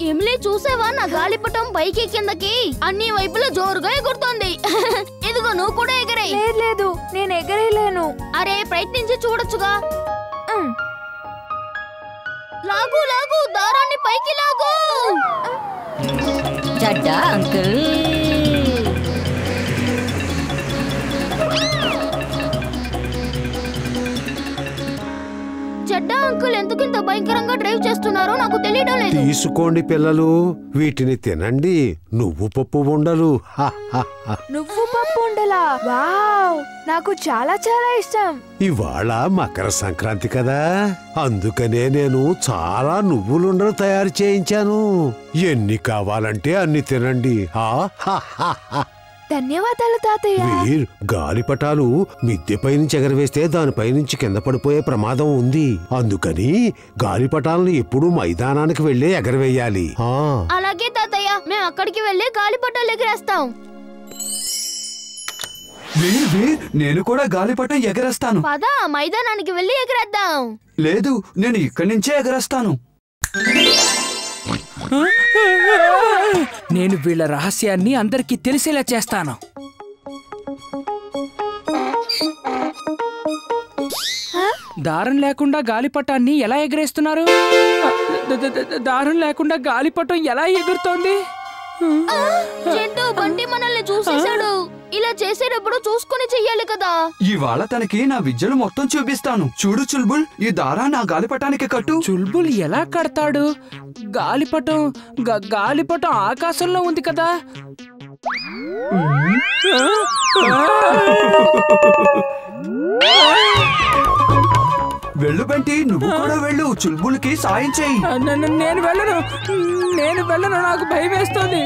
ఇమ్లీ చూసావా నా గాలిపటం పైకి కిందకి అన్ని వైపులా జోరుగా ఎగురుతోంది ఇదిగో నువ్వు కూడా ఎగరే లేదు లేదు నేను ఎగరేయలేను అరే ప్రయత్నించి చూడొచ్చుగా ఉమ్. లాగు లాగు దారాన్ని పైకి లాగు చడ్డా అంకుల్ చెడ్డ అంకుల్ ఎందుకు ఇంత భయంకరంగా డ్రైవ్ చేస్తున్నారో నాకు తెలియడం లేదు తీసుకోండి పిల్లలు వీటిని తినండి నువ్వు పప్పు ఉండలు హ, హ, హ. నువ్వు పప్పు ఉండలా వావ్ నాకు చాలా చాలా ఇష్టం ఇవాళ మకర సంక్రాంతి కదా అందుకనే నేను చాలా నువ్వులుండలు తయారు చేయించాను ఎన్ని కావాలంటే అన్ని తినండి ఆ, హ, హ, హ. ధన్యవాదాలు తాతయ్య వీర్ గాలిపటాలు మిద్దెపై నుంచి ఎగరవేస్తే దానిపై నుంచి కింద పడిపోయే ప్రమాదం ఉంది అందుకని గాలిపటాలను ఎప్పుడూ మైదానానికి వెళ్లే ఎగరవేయాలి ఆ అలాగే తాతయ్య మేము అక్కడికి వెళ్ళి గాలిపటాలు ఎగిరేస్తాం వీర్ వీర్ నేను కూడా గాలిపటం ఎగరేస్తాను పద మైదానానికి వెళ్ళి ఎగిరేద్దాం లేదు నేను ఇక్కడి నుంచే ఎగరేస్తాను నేను వీళ్ళ రహస్యాన్ని అందరికీ తెలిసేలా చేస్తాను దారం లేకుండా గాలిపటాన్ని ఎలా ఎగరేస్తున్నారు ద- ద- ద- దారం లేకుండా గాలిపటం ఎలా ఎగురుతోంది చింటూ బంటి మనల్ని చూసేశాడు ఇలా చేసేటప్పుడు చూసుకుని చెయ్యాలి కదా ఇవాళ తనకి నా విద్యలు మొత్తం చూపిస్తాను చూడు చుల్బుల్ ఈ దారా నా గాలిపటానికి కట్టు చుల్బుల్ ఎలా కడతాడు గాలిపటం గ- గాలిపటం ఆకాశంలో ఉంది కదా వెళ్ళు బంటి నువ్వు కూడా వెళ్ళు చుల్బుల్కి సాయం చేయి న- న- నేను వెళ్ళను నేను వెళ్ళను నాకు భయం వేస్తుంది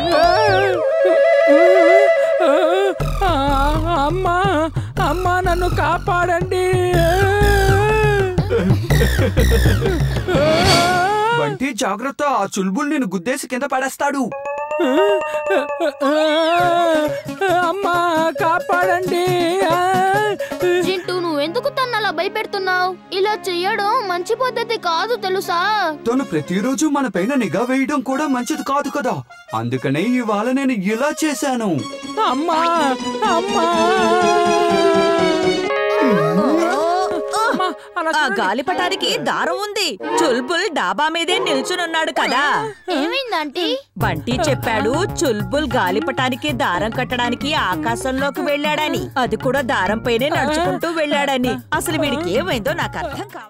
అమ్మా అమ్మా నన్ను కాపాడండి బంటి జాగ్రత్త ఆ చుల్బుల్ నేను గుద్దేసి కింద పడేస్తాడు అమ్మా కాపాడండి చింటూ నువ్వెందుకు తను అలా భయపెడుతున్నావు ఇలా చెయ్యడం మంచి పద్ధతి కాదు తెలుసా తను ప్రతిరోజు మన పైన నిఘా వేయడం కూడా మంచిది కాదు కదా అందుకనే ఇవాళ నేను ఇలా చేశాను అమ్మా అమ్మా అమ్మా, అలా ఆ చూడండి. గాలిపటానికి దారం ఉంది చుల్బుల్ డాబా మీదే నిల్చునున్నాడు కదా ఏమైందంటీ బంటి చెప్పాడు చుల్బుల్ గాలిపటానికి దారం కట్టడానికి ఆకాశంలోకి వెళ్ళాడని అది కూడా దారం పైనే నడుచుకుంటూ వెళ్ళాడని అసలు వీడికి ఏమైందో నాకు అర్థం కాదు